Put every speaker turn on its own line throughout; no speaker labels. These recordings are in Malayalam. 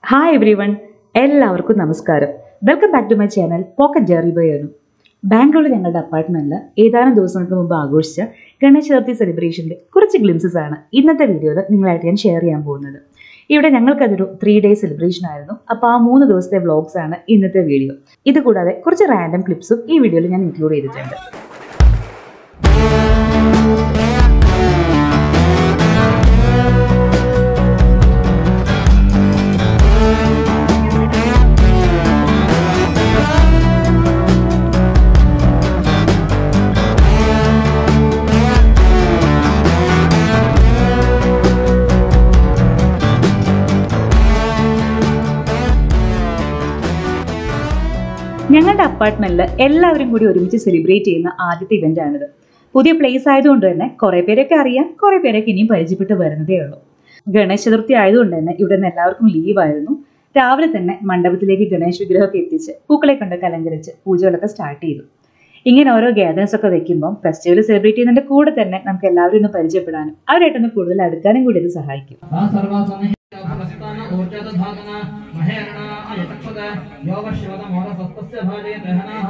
ഹായ് എവ്രി വൺ എല്ലാവർക്കും നമസ്കാരം welcome back to my channel pocket Jerry ബോയാണ് ബാംഗ്ലൂരിൽ ഞങ്ങളുടെ അപ്പാർട്ട്മെന്റിൽ ഏതാനും ദിവസങ്ങൾക്ക് മുമ്പ് ആഘോഷിച്ച ഗണേശ ചതുർത്ഥി സെലിബ്രേഷൻ്റെ കുറച്ച് ഗ്ലിംസസ് ആണ് ഇന്നത്തെ വീഡിയോയിൽ നിങ്ങളായിട്ട് ഞാൻ ഷെയർ ചെയ്യാൻ പോകുന്നത് ഇവിടെ ഞങ്ങൾക്കതൊരു ത്രീ ഡേ സെലിബ്രേഷൻ ആയിരുന്നു അപ്പോൾ ആ മൂന്ന് ദിവസത്തെ വ്ളോഗ്സ് ആണ് ഇന്നത്തെ വീഡിയോ ഇത് കൂടാതെ കുറച്ച് റാൻഡം ക്ലിപ്സും ഈ വീഡിയോയിൽ ഞാൻ ഇൻക്ലൂഡ് ചെയ്തിട്ടുണ്ട് ഞങ്ങളുടെ അപ്പാർട്ട്മെന്റിൽ എല്ലാവരും കൂടി ഒരുമിച്ച് സെലിബ്രേറ്റ് ചെയ്യുന്ന ആദ്യത്തെ ഇവന്റ് ആണിത് പുതിയ പ്ലേസ് ആയതുകൊണ്ട് തന്നെ കുറെ പേരൊക്കെ അറിയാം കുറെ പേരൊക്കെ ഇനിയും പരിചയപ്പെട്ട് വരുന്നതേ ഉള്ളൂ ഗണേശ ചതുർത്ഥി ആയതുകൊണ്ട് തന്നെ ഇവിടെ നിന്ന് എല്ലാവർക്കും ലീവ് ആയിരുന്നു രാവിലെ തന്നെ മണ്ഡപത്തിലേക്ക് ഗണേശ് വിഗ്രഹമൊക്കെ എത്തിച്ച് പൂക്കളെ കൊണ്ടൊക്കെ അലങ്കരിച്ച് പൂജകളൊക്കെ സ്റ്റാർട്ട് ചെയ്തു ഇങ്ങനെ ഓരോ ഗ്യാദേഴ്സ് ഒക്കെ വെക്കുമ്പോൾ ഫെസ്റ്റിവൽ സെലിബ്രേറ്റ് ചെയ്യുന്നതിന്റെ കൂടെ തന്നെ നമുക്ക് എല്ലാവരും ഒന്ന് പരിചയപ്പെടാനും അവരായിട്ടൊന്ന് കൂടുതൽ അടുക്കാനും കൂടി ഇത് സഹായിക്കും
सा सर्वासमहितान ऊर्जदधातन महेरण अयचक्षत योगशिवतमोरसस्तस्य भाजे ग्रहणाः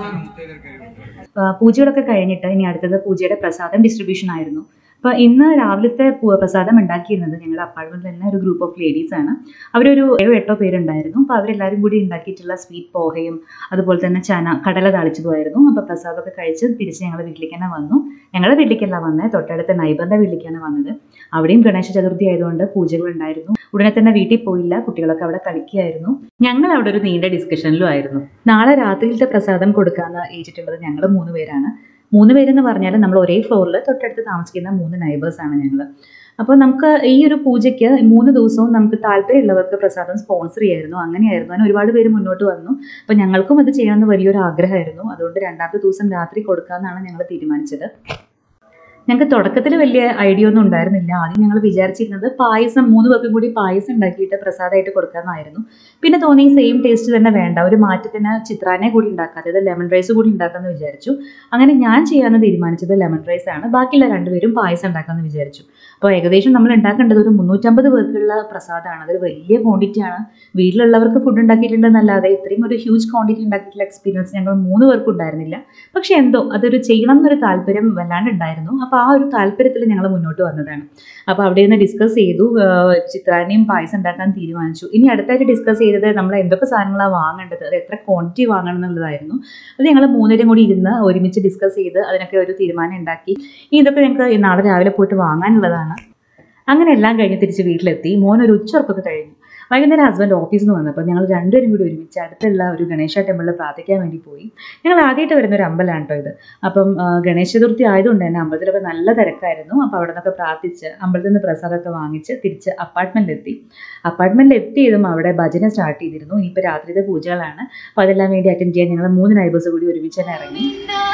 ആ, പൂജകളൊക്കെ കഴിഞ്ഞിട്ട് ഇനി അടുത്തത് പൂജയുടെ പ്രസാദം ഡിസ്ട്രിബ്യൂഷൻ ആയിരുന്നു അപ്പോൾ ഇന്ന് രാവിലത്തെ പു- പ്രസാദം ഉണ്ടാക്കിയിരുന്നത് ഞങ്ങളുടെ അപ്പാർട്ട്മെന്റിൽ തന്നെ ഒരു ഗ്രൂപ്പ് ഓഫ് ലേഡീസ് ആണ് അവരൊരു ഏഴോ എട്ടോ പേരുണ്ടായിരുന്നു അപ്പോൾ അവരെല്ലാവരും കൂടി ഉണ്ടാക്കിയിട്ടുള്ള സ്വീറ്റ് പോഹയും അതുപോലെ തന്നെ ചന കടല താളിച്ചതുമായിരുന്നു അപ്പോൾ പ്രസാദമൊക്കെ കഴിച്ച് തിരിച്ച് ഞങ്ങളുടെ വീട്ടിലേക്ക് തന്നെ വന്നു ഞങ്ങളുടെ വീട്ടിലേക്കല്ല വന്നത് തൊട്ടടുത്ത നൈബറിന്റെ വീട്ടിലേക്കാണ് വന്നത് അവിടെയും ഗണേശ ചതുർത്ഥി ആയതുകൊണ്ട് പൂജകൾ ഉണ്ടായിരുന്നു ഉടനെ തന്നെ വീട്ടിൽ പോയില്ല കുട്ടികളൊക്കെ അവിടെ കളിക്കുകയായിരുന്നു ഞങ്ങൾ അവിടെ ഒരു നീണ്ട ഡിസ്കഷനിലും ആയിരുന്നു നാളെ രാത്രിയിലത്തെ പ്രസാദം കൊടുക്കാന്ന് ഏറ്റിട്ടുള്ളത് ഞങ്ങൾ മൂന്ന് പേരാണ് മൂന്ന് പേരെന്ന് പറഞ്ഞാൽ നമ്മൾ ഒരേ ഫ്ലോറിൽ തൊട്ടടുത്ത് താമസിക്കുന്ന മൂന്ന് നൈബേഴ്സ് ആണ് ഞങ്ങൾ അപ്പോൾ നമുക്ക് ഈ ഒരു പൂജയ്ക്ക് മൂന്ന് ദിവസവും നമുക്ക് താല്പര്യമുള്ളവർക്ക് പ്രസാദം സ്പോൺസർ ചെയ്യായിരുന്നു അങ്ങനെയായിരുന്നു അങ്ങനെ ഒരുപാട് പേര് മുന്നോട്ട് വന്നു അപ്പോൾ ഞങ്ങൾക്കും അത് ചെയ്യണമെന്ന് വലിയൊരു ആഗ്രഹമായിരുന്നു അതുകൊണ്ട് രണ്ടാമത്തെ ദിവസം രാത്രി കൊടുക്കാമെന്നാണ് ഞങ്ങൾ തീരുമാനിച്ചത് ഞങ്ങൾക്ക് തുടക്കത്തിൽ വലിയ ഐഡിയ ഒന്നും ഉണ്ടായിരുന്നില്ല ആദ്യം ഞങ്ങൾ വിചാരിച്ചിരുന്നത് പായസം മൂന്ന് പേർക്കും കൂടി പായസം ഉണ്ടാക്കിയിട്ട് പ്രസാദമായിട്ട് കൊടുക്കാമെന്നായിരുന്നു പിന്നെ തോന്നി സെയിം ടേസ്റ്റ് തന്നെ വേണ്ട ഒരു മാറ്റത്തിന് ചിത്രാനെ കൂടി ഉണ്ടാക്കാം അതായത് ലെമൺ റൈസ് കൂടി ഉണ്ടാക്കാമെന്ന് വിചാരിച്ചു അങ്ങനെ ഞാൻ ചെയ്യാമെന്ന് തീരുമാനിച്ചത് ലെമൺ റൈസ് ആണ് ബാക്കിയുള്ള രണ്ടുപേരും പായസം ഉണ്ടാക്കാമെന്ന് വിചാരിച്ചു അപ്പോൾ ഏകദേശം നമ്മൾ ഉണ്ടാക്കേണ്ടത് ഒരു മുന്നൂറ്റമ്പത് പേർക്കുള്ള പ്രസാദമാണ് അതൊരു വലിയ ക്വാണ്ടിറ്റി ആണ് വീട്ടിലുള്ളവർക്ക് ഫുഡ് ഉണ്ടാക്കിയിട്ടുണ്ടെന്നല്ലാതെ ഇത്രയും ഒരു ഹ്യൂജ് ക്വാണ്ടിറ്റി ഉണ്ടാക്കിയിട്ടുള്ള എക്സ്പീരിയൻസ് ഞങ്ങൾ മൂന്ന് പേർക്കും ഉണ്ടായിരുന്നില്ല പക്ഷെ എന്തോ അതൊരു ചെയ്യണം എന്നൊരു താല്പര്യം വല്ലാണ്ട് ഉണ്ടായിരുന്നു അപ്പോൾ ആ ഒരു താല്പര്യത്തിൽ ഞങ്ങൾ മുന്നോട്ട് വന്നതാണ് അപ്പോൾ അവിടെ നിന്ന് ഡിസ്കസ് ചെയ്തു ആഹ് ചിത്രാനെയും പായസം ഉണ്ടാക്കാൻ തീരുമാനിച്ചു ഇനി അടുത്തായിട്ട് ഡിസ്കസ് ചെയ്തത് നമ്മൾ എന്തൊക്കെ സാധനങ്ങളാണ് വാങ്ങേണ്ടത് അത് എത്ര ക്വാണ്ടിറ്റി വാങ്ങണം എന്നുള്ളതായിരുന്നു അത് ഞങ്ങൾ മൂന്നുപേരും കൂടി ഇരുന്ന് ഒരുമിച്ച് ഡിസ്കസ് ചെയ്ത് അതിനൊക്കെ ഒരു തീരുമാനം ഉണ്ടാക്കി ഇനി ഇതൊക്കെ ഞങ്ങൾക്ക് നാളെ രാവിലെ പോയിട്ട് വാങ്ങാനുള്ളതാണ് അങ്ങനെ എല്ലാം കഴിഞ്ഞ് തിരിച്ച് വീട്ടിലെത്തി മോൻ ഒരു ഉച്ചയുറപ്പൊക്കെ കഴിഞ്ഞു വൈകുന്നേരം ഹസ്ബൻഡ് ഓഫീസിൽ നിന്ന് വന്നപ്പോൾ ഞങ്ങൾ രണ്ടുപേരും കൂടി ഒരുമിച്ച് അടുത്തുള്ള ഒരു ഗണേശ ടെമ്പിളിൽ പ്രാർത്ഥിക്കാൻ വേണ്ടി പോയി ഞങ്ങൾ ആദ്യമായിട്ട് വരുന്ന ഒരു അമ്പലമാണ് കേട്ടോ ഇത് അപ്പം ആ, ഗണേശ ചതുർത്ഥി ആയതുകൊണ്ട് തന്നെ അമ്പലത്തിലൊക്കെ നല്ല തിരക്കായിരുന്നു അപ്പോൾ അവിടെ നിന്നൊക്കെ പ്രാർത്ഥിച്ച് അമ്പലത്തിൽ നിന്ന് പ്രസാദമൊക്കെ വാങ്ങിച്ച് തിരിച്ച് അപ്പാർട്ട്മെൻറ്റിലെത്തി അപ്പാർട്ട്മെൻറ്റിൽ എത്തിയതും അവിടെ ഭജന സ്റ്റാർട്ട് ചെയ്തിരുന്നു ഇനിയിപ്പോൾ രാത്രിയുടെ പൂജകളാണ് അപ്പോൾ അതെല്ലാം വേണ്ടി അറ്റൻഡ് ചെയ്യാൻ ഞങ്ങൾ മൂന്ന് നൈബേഴ്സ് കൂടി ഒരുമിച്ച് തന്നെ ഇറങ്ങി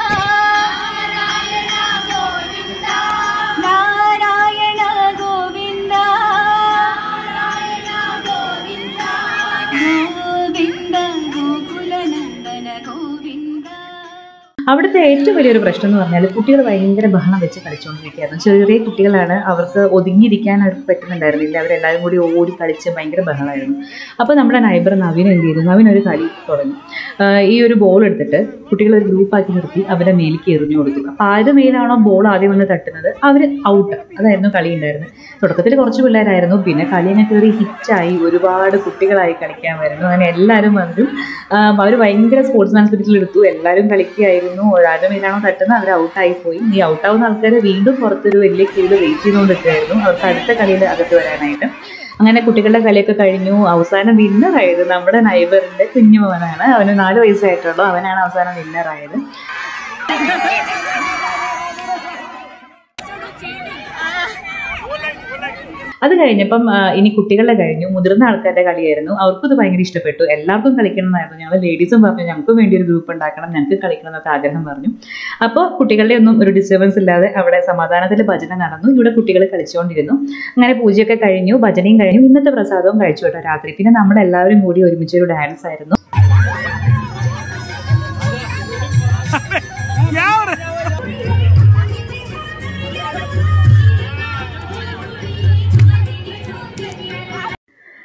നാരായണ ഗോവിന്ദ ഗോവിന്ദ ഗോകുലനന്ദന ഗോവിന്ദ
അവിടുത്തെ ഏറ്റവും വലിയൊരു പ്രശ്നം എന്ന് പറഞ്ഞാൽ കുട്ടികൾ ഭയങ്കര ബഹളം വെച്ച് കളിച്ചുകൊണ്ടിരിക്കുകയായിരുന്നു ചെറിയ കുട്ടികളാണ് അവർക്ക് ഒതുങ്ങിയിരിക്കാൻ അവർക്ക് പറ്റുന്നുണ്ടായിരുന്നില്ല അവരെല്ലാവരും കൂടി ഓടി കളിച്ച് ഭയങ്കര ബഹളമായിരുന്നു അപ്പോൾ നമ്മുടെ നൈബർ നവീൻ എന്ത് ചെയ്തു നവീൻ ഒരു കളി തുടങ്ങി ആഹ് ഈ ഒരു ബോൾ എടുത്തിട്ട് കുട്ടികൾ ഒരു ഗ്രൂപ്പാക്കി നിർത്തി അവരുടെ മേലേക്ക് എറിഞ്ഞു കൊടുത്തു അപ്പോൾ ആര് മേലാണോ ബോൾ ആദ്യം വന്ന് തട്ടുന്നത് അവർ ഔട്ട് അതായിരുന്നു കളി ഉണ്ടായിരുന്നത് തുടക്കത്തിൽ കുറച്ച് പിള്ളേരായിരുന്നു പിന്നെ കളി അങ്ങ് കയറി ഹിറ്റായി ഒരുപാട് കുട്ടികളായി കളിക്കാൻ വരുന്നു അങ്ങനെ എല്ലാവരും വന്നു അവർ ഭയങ്കര സ്പോർട്സ്മാൻ സ്പിരിറ്റിൽ എടുത്തു എല്ലാവരും കളിക്കുകയായിരുന്നു ഒരാളുടെ മേലാണോ തട്ടുന്നത് അവർ ഔട്ടായി പോയി ഈ ഔട്ടാവുന്ന ആൾക്കാർ വീണ്ടും പുറത്തൊരു വലിയ ക്യൂല് വെയിറ്റ് ചെയ്തുകൊണ്ട് നിൽക്കുകയായിരുന്നു അവർക്ക് അടുത്ത കളിയിൽ അകത്ത് വരാനായിട്ട് അങ്ങനെ കുട്ടികളുടെ കളിയൊക്കെ കഴിഞ്ഞു അവസാനം വിന്നറായത് നമ്മുടെ നൈബറിന്റെ കുഞ്ഞുമോനാണ് അവന് നാല് വയസ്സായിട്ടുള്ളൂ അവനാണ് അവസാനം വിന്നറായത് അത് കഴിഞ്ഞപ്പം ആ, ഇനി കുട്ടികളുടെ കഴിഞ്ഞു മുതിർന്ന ആൾക്കാരുടെ കളിയായിരുന്നു അവർക്കും ഇത് ഭയങ്കര ഇഷ്ടപ്പെട്ടു എല്ലാവർക്കും കളിക്കണം എന്നായിരുന്നു ഞങ്ങൾ ലേഡീസും പറഞ്ഞു ഞങ്ങൾക്ക് വേണ്ടി ഒരു ഗ്രൂപ്പ് ഉണ്ടാക്കണം ഞങ്ങൾക്ക് കളിക്കണം എന്നൊക്കെ ആഗ്രഹം പറഞ്ഞു അപ്പോൾ കുട്ടികളുടെ ഒന്നും ഒരു ഡിസ്റ്റർബൻസ് ഇല്ലാതെ അവിടെ സമാധാനത്തിൽ ഭജന നടന്നു ഇവിടെ കുട്ടികൾ കളിച്ചുകൊണ്ടിരുന്നു അങ്ങനെ പൂജയൊക്കെ കഴിഞ്ഞു ഭജനയും കഴിഞ്ഞു ഇന്നത്തെ പ്രസാദവും കഴിച്ചു കേട്ടോ രാത്രി പിന്നെ നമ്മളെല്ലാവരും കൂടി ഒരുമിച്ചൊരു ഡാൻസ് ആയിരുന്നു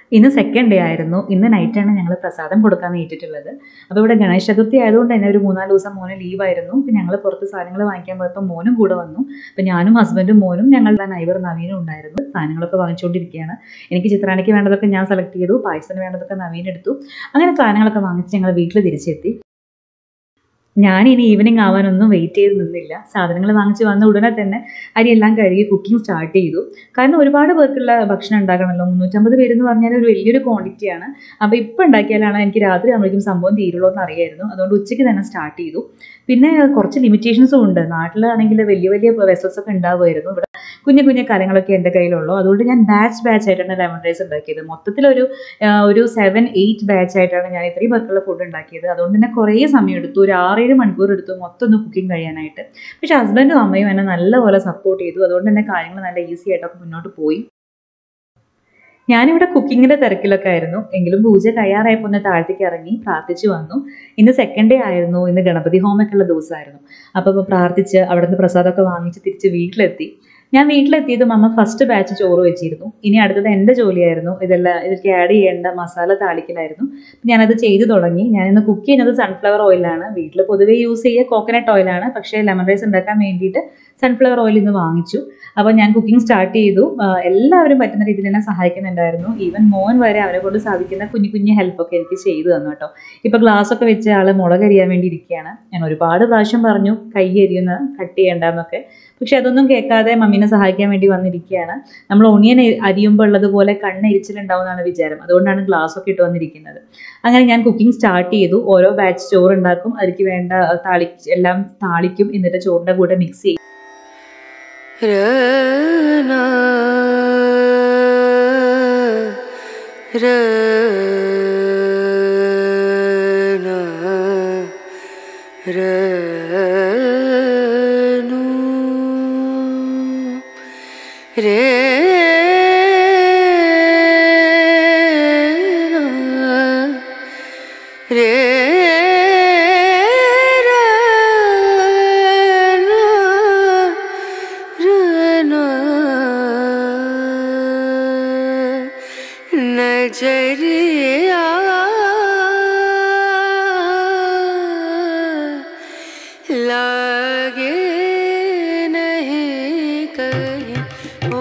ഇന്ന് സെക്കൻഡ് ഡേ ആയിരുന്നു ഇന്ന് നൈറ്റാണ് ഞങ്ങൾ പ്രസാദം കൊടുക്കാൻ ഏറ്റിട്ടുള്ളത് അപ്പോൾ ഇവിടെ ഗണേശ ചതുർത്ഥി ആയതുകൊണ്ട് തന്നെ ഒരു മൂന്നാല് ദിവസം മോന് ലീവായിരുന്നു അപ്പോൾ ഞങ്ങൾ പുറത്ത് സാധനങ്ങൾ വാങ്ങിക്കാൻ പോയപ്പോൾ മോനും കൂടെ വന്നു അപ്പോൾ ഞാനും ഹസ്ബൻഡും മോനും ഞങ്ങളുടെ നൈബർ നവീനും ഉണ്ടായിരുന്നു സാധനങ്ങളൊക്കെ വാങ്ങിച്ചുകൊണ്ടിരിക്കുകയാണ് എനിക്ക് ചിത്രാണിക്ക് വേണ്ടതൊക്കെ ഞാൻ സെലക്ട് ചെയ്തു പായസത്തിന് വേണ്ടതൊക്കെ നവീൻ എടുത്തു അങ്ങനെ സാധനങ്ങളൊക്കെ വാങ്ങിച്ച് ഞങ്ങൾ വീട്ടിൽ തിരിച്ചെത്തി ഞാൻ ഇനി ഈവനിങ് ആവാനൊന്നും വെയിറ്റ് ചെയ്ത് നിന്നില്ല സാധനങ്ങൾ വാങ്ങിച്ച് വന്ന ഉടനെ തന്നെ അരിയെല്ലാം കഴുകി കുക്കിംഗ് സ്റ്റാർട്ട് ചെയ്തു കാരണം ഒരുപാട് പേർക്കുള്ള ഭക്ഷണം ഉണ്ടാക്കണമല്ലോ മുന്നൂറ്റമ്പത് പേരെന്ന് പറഞ്ഞാൽ ഒരു വലിയൊരു ക്വാണ്ടിറ്റിയാണ് അപ്പോൾ ഇപ്പോൾ ഉണ്ടാക്കിയാലാണ് എനിക്ക് രാത്രി ആകുമ്പോഴേക്കും സംഭവം തീരുള്ളൂ എന്ന് അറിയായിരുന്നു അതുകൊണ്ട് ഉച്ചയ്ക്ക് തന്നെ സ്റ്റാർട്ട് ചെയ്തു പിന്നെ കുറച്ച് ലിമിറ്റേഷൻസും ഉണ്ട് നാട്ടിലാണെങ്കിൽ വലിയ വലിയ വെസൽസ് ഒക്കെ ഉണ്ടാവുമായിരുന്നു ഇവിടെ കുഞ്ഞു കുഞ്ഞു കാര്യങ്ങളൊക്കെ എൻ്റെ കയ്യിലുള്ളൂ അതുകൊണ്ട് ഞാൻ ബാച്ച് ബാച്ച് ആയിട്ടാണ് ലെമൺ റൈസ് ഉണ്ടാക്കിയത് മൊത്തത്തിലൊരു ആ, ഒരു സെവൻ എയ്റ്റ് ബാച്ച് ആയിട്ടാണ് ഞാൻ ഇത്രയും പേർക്കുള്ള ഫുഡ് ഉണ്ടാക്കിയത് അതുകൊണ്ട് തന്നെ കുറേ സമയം എടുത്തു ഒരു ആറേഴ് മണിക്കൂർ എടുത്തു മൊത്തം ഒന്ന് കുക്കിംഗ് കഴിയാനായിട്ട് പക്ഷെ ഹസ്ബൻഡും അമ്മയും എന്നെ നല്ലപോലെ സപ്പോർട്ട് ചെയ്തു അതുകൊണ്ട് തന്നെ കാര്യങ്ങൾ നല്ല ഈസി ആയിട്ടൊക്കെ മുന്നോട്ട് പോയി ഞാനിവിടെ കുക്കിങ്ങിന്റെ തിരക്കിലൊക്കെ ആയിരുന്നു എങ്കിലും പൂജ കഴിയാറായപ്പോൾ ഒന്ന് താഴത്തേക്ക് ഇറങ്ങി പ്രാർത്ഥിച്ചു വന്നു ഇന്ന് സെക്കൻഡ് ഡേ ആയിരുന്നു ഇന്ന് ഗണപതി ഹോമൊക്കെ ഉള്ള ദിവസമായിരുന്നു അപ്പോൾ ഇപ്പോൾ പ്രാർത്ഥിച്ച് അവിടെ നിന്ന് പ്രസാദമൊക്കെ വാങ്ങിച്ച് തിരിച്ച് വീട്ടിലെത്തി ഞാൻ വീട്ടിലെത്തിയതും അമ്മ ഫസ്റ്റ് ബാച്ച് ചോറ് വെച്ചിരുന്നു ഇനി അടുത്തത് എൻ്റെ ജോലിയായിരുന്നു ഇതെല്ലാം ഇതിലേക്ക് ആഡ് ചെയ്യേണ്ട മസാല താളിക്കലായിരുന്നു ഞാനത് ചെയ്തു തുടങ്ങി ഞാനിന്ന് കുക്ക് ചെയ്യുന്നത് സൺഫ്ലവർ ഓയിലാണ് വീട്ടിൽ പൊതുവേ യൂസ് ചെയ്യുക കോക്കനട്ട് ഓയിലാണ് പക്ഷേ ലെമൺ റൈസ് ഉണ്ടാക്കാൻ വേണ്ടിയിട്ട് സൺഫ്ലവർ ഓയിൽ ഇന്ന് വാങ്ങിച്ചു അപ്പോൾ ഞാൻ കുക്കിംഗ് സ്റ്റാർട്ട് ചെയ്തു ആഹ് എല്ലാവരും പറ്റുന്ന രീതിയിൽ എന്നെ സഹായിക്കുന്നുണ്ടായിരുന്നു ഈവൻ മോൻ വരെ അവരെ കൊണ്ട് സാധിക്കുന്ന കുഞ്ഞു കുഞ്ഞു ഹെൽപ്പൊക്കെ എനിക്ക് ചെയ്തു തന്നു കേട്ടോ ഇപ്പോൾ ഗ്ലാസ് ഒക്കെ വെച്ച് ആൾ മുളക് അരിയാൻ വേണ്ടി ഇരിക്കുകയാണ് ഞാൻ ഒരുപാട് പ്രാവശ്യം പറഞ്ഞു കൈ എരിയുന്ന കട്ട് ചെയ്യേണ്ടെന്നൊക്കെ പക്ഷെ അതൊന്നും കേൾക്കാതെ മമ്മീനെ സഹായിക്കാൻ വേണ്ടി വന്നിരിക്കുകയാണ് നമ്മൾ ഒണിയൻ അരിയുമ്പോൾ ഉള്ളതുപോലെ കണ്ണെരിച്ചിലുണ്ടാവുന്നതാണ് വിചാരം അതുകൊണ്ടാണ് ഗ്ലാസ് ഒക്കെ ഇട്ട് വന്നിരിക്കുന്നത് അങ്ങനെ ഞാൻ കുക്കിംഗ് സ്റ്റാർട്ട് ചെയ്തു ഓരോ ബാച്ച് ചോറ് ഉണ്ടാക്കും അതിലേക്ക് വേണ്ട താളി എല്ലാം താളിക്കും എന്നിട്ട് ചോറിൻ്റെ കൂടെ മിക്സ് ചെയ്യും
രന രന രനു രന नजरिया लागे नहीं कहीं ओ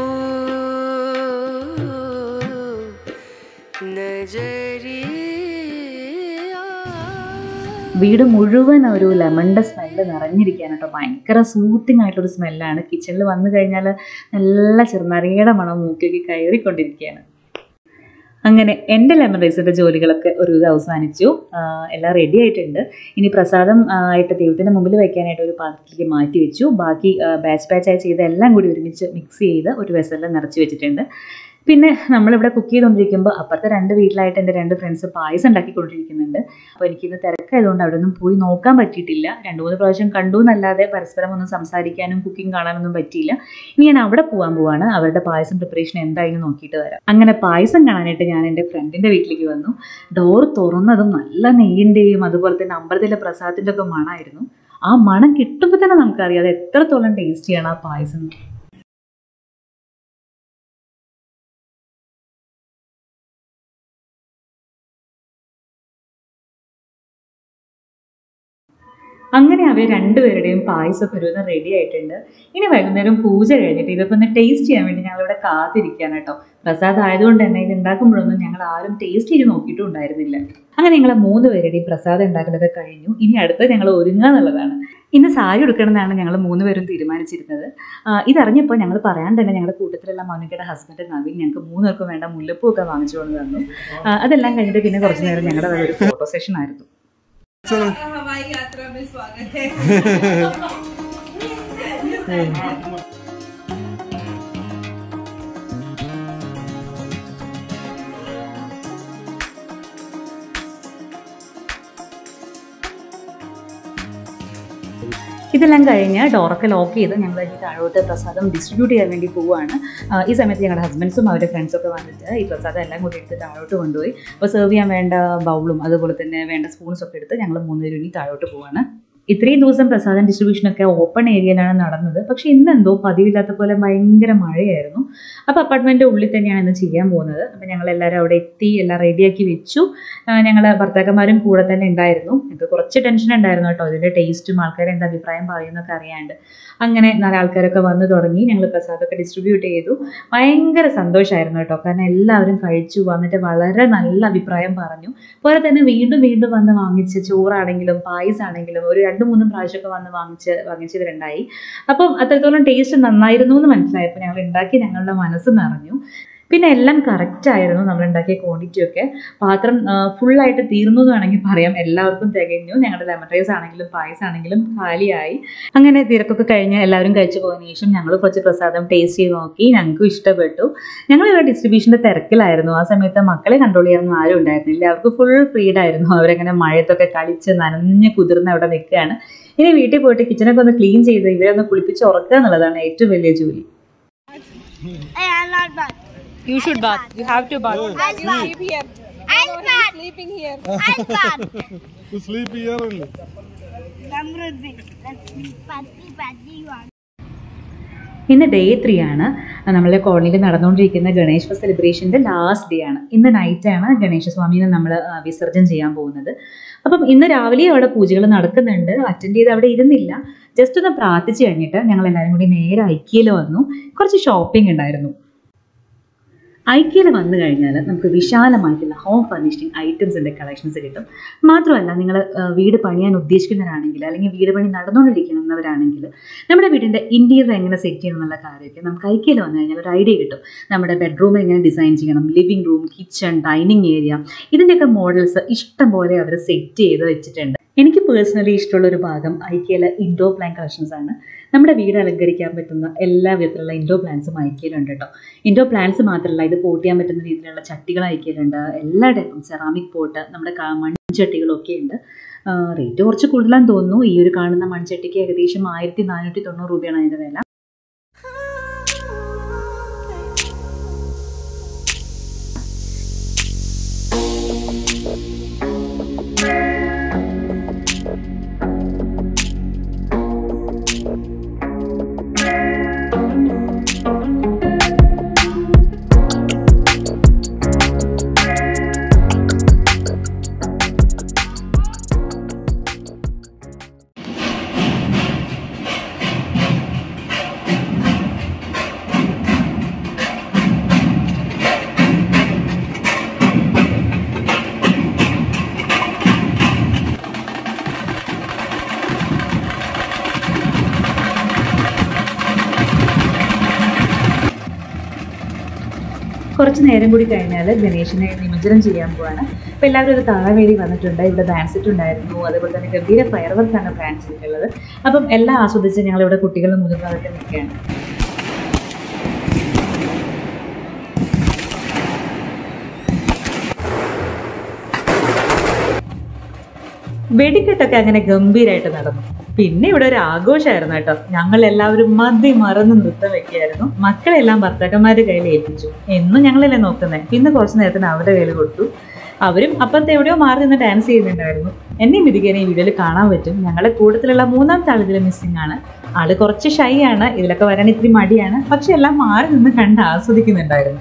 नजरिया
വീട് മുഴുവൻ ഒരു ലെമണിൻ്റെ സ്മെല്ല് നിറഞ്ഞിരിക്കുകയാണ് കേട്ടോ ഭയങ്കര സൂത്തിങ് ആയിട്ടൊരു സ്മെല്ലാണ് കിച്ചണിൽ വന്നു കഴിഞ്ഞാൽ നല്ല ചെറുനറിയുടെ മണം മൂക്കിലേക്ക് കയറിക്കൊണ്ടിരിക്കുകയാണ് അങ്ങനെ എൻ്റെ ലെമൺ റൈസിൻ്റെ ജോലികളൊക്കെ ഒരു ഇത് അവസാനിച്ചു ആഹ് എല്ലാം റെഡി ആയിട്ടുണ്ട് ഇനി പ്രസാദം ആഹ് ആയിട്ട് ദൈവത്തിൻ്റെ മുമ്പിൽ വെക്കാനായിട്ട് ഒരു പാത്രത്തിലേക്ക് മാറ്റി വെച്ചു ബാക്കി ബാച്ച് ബാച്ചായി ചെയ്ത് എല്ലാം കൂടി ഒരുമിച്ച് മിക്സ് ചെയ്ത് ഒരു വെസലിൽ നിറച്ച് വെച്ചിട്ടുണ്ട് പിന്നെ നമ്മളിവിടെ കുക്ക് ചെയ്തുകൊണ്ടിരിക്കുമ്പോൾ അപ്പുറത്തെ രണ്ട് വീട്ടിലായിട്ട് എൻ്റെ രണ്ട് ഫ്രണ്ട്സ് പായസം ഉണ്ടാക്കിക്കൊണ്ടിരിക്കുന്നുണ്ട് അപ്പോൾ എനിക്കിന്ന് തിരക്കായതുകൊണ്ട് അവിടെ ഒന്നും പോയി നോക്കാൻ പറ്റിയിട്ടില്ല രണ്ട് മൂന്ന് പ്രാവശ്യം കണ്ടു എന്നല്ലാതെ പരസ്പരം ഒന്നും സംസാരിക്കാനും കുക്കിംഗ് കാണാനൊന്നും പറ്റിയില്ല ഇനി ഞാൻ അവിടെ പോകാൻ പോവാണ് അവരുടെ പായസം പ്രിപ്പറേഷൻ എന്തായെന്ന് നോക്കിയിട്ട് വരാം അങ്ങനെ പായസം കാണാനായിട്ട് ഞാൻ എൻ്റെ ഫ്രണ്ടിൻ്റെ വീട്ടിലേക്ക് വന്നു ഡോർ തുറന്നതും നല്ല നെയ്യിൻ്റെയും അതുപോലെ തന്നെ അമ്പലത്തിലെ പ്രസാദത്തിൻ്റെ ഒക്കെ മണമായിരുന്നു ആ മണം കിട്ടുമ്പോൾ തന്നെ നമുക്കറിയാം അത് എത്രത്തോളം ടേസ്റ്റിയാണ് ആ പായസം എന്ന്. അങ്ങനെ അവർ രണ്ടുപേരുടെയും പായസമൊക്കെ ഒരുവിധം റെഡി ആയിട്ടുണ്ട് ഇനി വൈകുന്നേരം പൂജ കഴിഞ്ഞിട്ട് ഇതൊക്കെ ഒന്ന് ടേസ്റ്റ് ചെയ്യാൻ വേണ്ടി ഞങ്ങളിവിടെ കാത്തിരിക്കുകയാണ് കേട്ടോ പ്രസാദ് ആയതുകൊണ്ട് തന്നെ ഇത് ഉണ്ടാക്കുമ്പോഴൊന്നും ഞങ്ങൾ ആരും ടേസ്റ്റ് ചെയ്ത് നോക്കിയിട്ടും ഉണ്ടായിരുന്നില്ല അങ്ങനെ ഞങ്ങൾ മൂന്ന് പേരുടെയും പ്രസാദം ഉണ്ടാക്കലൊക്കെ കഴിഞ്ഞു ഇനി അടുത്ത് ഞങ്ങൾ ഒരുങ്ങുക എന്നുള്ളതാണ് ഇന്ന് സാരി ഉടുക്കണമെന്നാണ് ഞങ്ങൾ മൂന്ന് പേരും തീരുമാനിച്ചിരുന്നത് ആ, ഇതറിഞ്ഞപ്പോൾ ഞങ്ങൾ പറയാൻ തന്നെ ഞങ്ങളുടെ കൂട്ടത്തിലുള്ള മൗനികയുടെ ഹസ്ബൻഡ് നവീൻ ഞങ്ങൾക്ക് മൂന്ന് പേർക്കും വേണ്ട മുല്ലപ്പൂ ഒക്കെ വാങ്ങിച്ചു കൊണ്ട് തന്നു ആ, അതെല്ലാം കഴിഞ്ഞിട്ട് പിന്നെ കുറച്ച് നേരം ഞങ്ങളുടെ വക ഒരു ഫോട്ടോ സെഷൻ ആയിരുന്നു
हवाई यात्रा में स्वागत है
ഇതെല്ലാം കഴിഞ്ഞ് ഡോറൊക്കെ ലോക്ക് ചെയ്ത് ഞങ്ങൾ ഈ താഴോട്ട് പ്രസാദം ഡിസ്ട്രിബ്യൂട്ട് ചെയ്യാൻ വേണ്ടി പോവുകയാണ് ആ, ഈ സമയത്ത് ഞങ്ങളുടെ ഹസ്ബൻഡ്സും അവരുടെ ഫ്രണ്ട്സും ഒക്കെ വന്നിട്ട് ഈ പ്രസാദം എല്ലാം കൂടി എടുത്ത് താഴോട്ട് കൊണ്ടുപോയി അപ്പോൾ സെർവ് ചെയ്യാൻ വേണ്ട ബൗളും അതുപോലെ തന്നെ വേണ്ട സ്പൂൺസ് ഒക്കെ എടുത്ത് ഞങ്ങൾ മൂന്നുപേരും ഇനി താഴോട്ട് പോവാണ് ഇത്രയും ദിവസം പ്രസാദം ഡിസ്ട്രിബ്യൂഷനൊക്കെ ഓപ്പൺ ഏരിയയിലാണ് നടന്നത് പക്ഷെ ഇന്ന് എന്തോ പതിവില്ലാത്ത പോലെ ഭയങ്കര മഴയായിരുന്നു അപ്പോൾ അപ്പാർട്ട്മെൻറ്റിൻ്റെ ഉള്ളിൽ തന്നെയാണ് ഇന്ന് ചെയ്യാൻ പോകുന്നത് അപ്പോൾ ഞങ്ങൾ എല്ലാവരും അവിടെ എത്തി എല്ലാം റെഡിയാക്കി വെച്ചു ഞങ്ങൾ ഭർത്താക്കന്മാരും കൂടെ തന്നെ ഉണ്ടായിരുന്നു എനിക്ക് കുറച്ച് ടെൻഷൻ ഉണ്ടായിരുന്നു കേട്ടോ ഇതിൻ്റെ ടേസ്റ്റും ആൾക്കാരെ എന്താ അഭിപ്രായം പറയുന്നൊക്കെ അറിയാണ്ട് അങ്ങനെ നാല് ആൾക്കാരൊക്കെ വന്നു തുടങ്ങി ഞങ്ങൾ പ്രസാദമൊക്കെ ഡിസ്ട്രിബ്യൂട്ട് ചെയ്തു ഭയങ്കര സന്തോഷമായിരുന്നു കേട്ടോ കാരണം എല്ലാവരും കഴിച്ചു വന്നിട്ട് വളരെ നല്ല അഭിപ്രായം പറഞ്ഞു പോലെ തന്നെ വീണ്ടും വീണ്ടും വന്ന് വാങ്ങിച്ച് ചോറാണെങ്കിലും പായസാണെങ്കിലും ഒരു രണ്ടും മൂന്നും പ്രാവശ്യമൊക്കെ വന്ന് വാങ്ങിച്ച് വാങ്ങിച്ചവരുണ്ടായി അപ്പം അത്രത്തോളം ടേസ്റ്റ് നന്നായിരുന്നു എന്ന് മനസ്സിലായപ്പോൾ ഞങ്ങൾ ഉണ്ടാക്കി ഞങ്ങളുടെ മനസ്സ് നിറഞ്ഞു പിന്നെ എല്ലാം കറക്റ്റ് ആയിരുന്നു നമ്മൾ ഉണ്ടാക്കിയ ക്വാണ്ടിറ്റി ഒക്കെ പാത്രം ഫുള്ളായിട്ട് തീർന്നു എന്ന് വേണമെങ്കിൽ പറയാം എല്ലാവർക്കും തികഞ്ഞു ഞങ്ങളുടെ ലെമൺ റൈസ് ആണെങ്കിലും പായസാണെങ്കിലും കാലിയായി അങ്ങനെ തിരക്കൊക്കെ കഴിഞ്ഞ് എല്ലാവരും കഴിച്ചു പോയതിനു ശേഷം ഞങ്ങൾ കുറച്ച് പ്രസാദം ടേസ്റ്റ് ചെയ്ത് നോക്കി ഞങ്ങൾക്കും ഇഷ്ടപ്പെട്ടു ഞങ്ങൾ ഇവിടെ ഡിസ്ട്രിബ്യൂഷൻ്റെ തിരക്കിലായിരുന്നു ആ സമയത്ത് മക്കളെ കൺട്രോൾ ചെയ്യാനൊന്നും ആരും ഉണ്ടായിരുന്നില്ല അവർക്ക് ഫുൾ ഫ്രീഡ് ആയിരുന്നു അവരങ്ങനെ മഴയത്തൊക്കെ കളിച്ച് നനഞ്ഞ് കുതിർന്ന് അവിടെ നിൽക്കുകയാണ് ഇനി വീട്ടിൽ പോയിട്ട് കിച്ചണൊക്കെ ഒന്ന് ക്ലീൻ ചെയ്ത് ഇവരെ ഒന്ന് കുളിപ്പിച്ച് ഉറക്കുക എന്നുള്ളതാണ് ഏറ്റവും വലിയ ജോലി
You should bath. You have to bath.
Sleep here. No, no, he's sleeping here.
To sleep here only.
ഇന്ന് ഡേ ത്രീ ആണ് നമ്മളെ കോളനിയിൽ നടന്നുകൊണ്ടിരിക്കുന്ന ഗണേശ സെലിബ്രേഷൻ്റെ ലാസ്റ്റ് ഡേ ആണ് ഇന്ന് നൈറ്റാണ് ഗണേശസ്വാമിനെ നമ്മൾ വിസർജനം ചെയ്യാൻ പോകുന്നത് അപ്പം ഇന്ന് രാവിലെ അവിടെ പൂജകൾ നടക്കുന്നുണ്ട് അറ്റൻഡ് ചെയ്ത് അവിടെ ഇരുന്നില്ല ജസ്റ്റ് ഒന്ന് പ്രാർത്ഥിച്ച് കഴിഞ്ഞിട്ട് ഞങ്ങൾ എല്ലാവരും കൂടി നേരെ ഐക്യയിൽ വന്നു കുറച്ച് ഷോപ്പിംഗ് ഉണ്ടായിരുന്നു ഐക്യയിൽ വന്നു കഴിഞ്ഞാൽ നമുക്ക് വിശാലമായിട്ടുള്ള ഹോം ഫർണിഷിംഗ് ഐറ്റംസിൻ്റെ കളക്ഷൻസ് കിട്ടും മാത്രമല്ല നിങ്ങൾ വീട് പണിയാൻ ഉദ്ദേശിക്കുന്നവരാണെങ്കിൽ അല്ലെങ്കിൽ വീട് പണി നടന്നുകൊണ്ടിരിക്കുന്നവരാണെങ്കിൽ നമ്മുടെ വീടിൻ്റെ ഇൻറ്റീരിയർ എങ്ങനെ സെറ്റ് ചെയ്യണം എന്നുള്ള കാര്യമൊക്കെ നമുക്ക് ഐക്യയിൽ വന്നു കഴിഞ്ഞാൽ ഒരു ഐഡിയ കിട്ടും നമ്മുടെ ബെഡ്റൂം എങ്ങനെ ഡിസൈൻ ചെയ്യണം living room kitchen dining area ഇതിൻ്റെയൊക്കെ മോഡൽസ് ഇഷ്ടം പോലെ അവർ സെറ്റ് ചെയ്ത് വെച്ചിട്ടുണ്ട് എനിക്ക് പേഴ്സണലി ഇഷ്ടമുള്ള ഒരു ഭാഗം ഐക്യയിലെ ഇൻഡോർ പ്ലാൻ കളക്ഷൻസ് ആണ് നമ്മുടെ വീട് അലങ്കരിക്കാൻ പറ്റുന്ന എല്ലാ വിധത്തിലുള്ള ഇൻഡോർ പ്ലാന്റ്സും ഐക്യയിലുണ്ട് കേട്ടോ ഇൻഡോർ പ്ലാന്റ്സ് മാത്രമല്ല ഇത് പോട്ട് ചെയ്യാൻ പറ്റുന്ന രീതിയിലുള്ള ചട്ടികൾ ഐക്യയിലുണ്ട് എല്ലാ ടൈപ്പും സെറാമിക് പോട്ട് നമ്മുടെ ക- മൺചട്ടികളൊക്കെ ഉണ്ട് റേറ്റ് കുറച്ച് കൂടുതലാന്ന് തോന്നുന്നു ഈ ഒരു കാണുന്ന മൺചട്ടിക്ക് ഏകദേശം ആയിരത്തി നാനൂറ്റി തൊണ്ണൂറ് രൂപയാണ് അതിൻ്റെ വില കുറച്ച് നേരം കൂടി കഴിഞ്ഞാൽ ഗണേശനെ നിമജ്ജനം ചെയ്യാൻ പോവാണ് അപ്പോൾ എല്ലാവരും ഒരു താഴവേദി വന്നിട്ടുണ്ട് ഇവിടെ ഡാൻസ് സെറ്റ് ഉണ്ടായിരുന്നു അതുപോലെ തന്നെ ഗംഭീര ഫയർ വർക്കാണ് പ്ലാൻ ചെയ്തിട്ടുള്ളത് അപ്പം എല്ലാം ആസ്വദിച്ച് ഞങ്ങളിവിടെ കുട്ടികളും മുതിർന്നവരൊക്കെ നിൽക്കുകയാണ് വെടിക്കെട്ടൊക്കെ അങ്ങനെ ഗംഭീരമായിട്ട് നടന്നു പിന്നെ ഇവിടെ ഒരു ആഘോഷമായിരുന്നു കേട്ടോ ഞങ്ങൾ എല്ലാവരും മതി മറന്ന് നൃത്തം വെക്കുകയായിരുന്നു മക്കളെല്ലാം ഭർത്താക്കന്മാരുടെ കയ്യിൽ ഏൽപ്പിച്ചു എന്നും ഞങ്ങളല്ലേ നോക്കുന്നത് പിന്നെ കുറച്ച് നേരത്തിന് അവരുടെ കയ്യിൽ കൊടുത്തു അവരും അപ്പുറത്ത് എവിടെയോ മാറി നിന്ന് ഡാൻസ് ചെയ്യുന്നുണ്ടായിരുന്നു എന്നെയും ഇതിങ്ങനെ ഈ വീഡിയോയിൽ കാണാൻ പറ്റും ഞങ്ങളുടെ കൂട്ടത്തിലുള്ള മൂന്നാമത്തെ ആൾ ഇതിൽ മിസ്സിംഗ് ആണ് ആള് കുറച്ച് ഷൈ ആണ് ഇതിലൊക്കെ വരാൻ ഇത്തിരി മടിയാണ് പക്ഷെ എല്ലാം മാറി നിന്ന് കണ്ട് ആസ്വദിക്കുന്നുണ്ടായിരുന്നു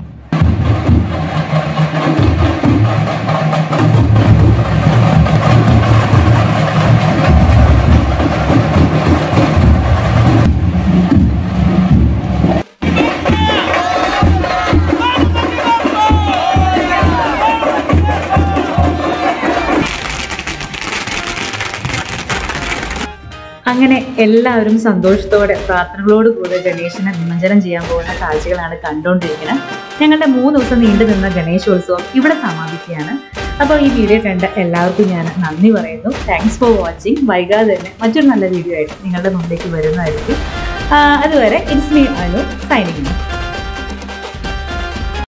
അങ്ങനെ എല്ലാവരും സന്തോഷത്തോടെ പ്രാർത്ഥനകളോട് കൂടെ ഗണേശനെ നിമജ്ജനം ചെയ്യാൻ പോകുന്ന കാഴ്ചകളാണ് കണ്ടുകൊണ്ടിരിക്കുന്നത് ഞങ്ങളുടെ മൂന്ന് ദിവസം നീണ്ടു നിന്ന ഗണേശോത്സവം ഇവിടെ സമാപിക്കുകയാണ് അപ്പോൾ ഈ വീഡിയോ കണ്ട എല്ലാവർക്കും ഞാൻ നന്ദി പറയുന്നു താങ്ക്സ് ഫോർ വാച്ചിങ് വൈകാതെ തന്നെ മറ്റൊരു നല്ല വീഡിയോ ആയിട്ട് നിങ്ങളുടെ മുമ്പിലേക്ക് വരുന്നതായിരിക്കും ആ, അതുവരെ ഇറ്റ്സ് മീ അനു സൈനിങ്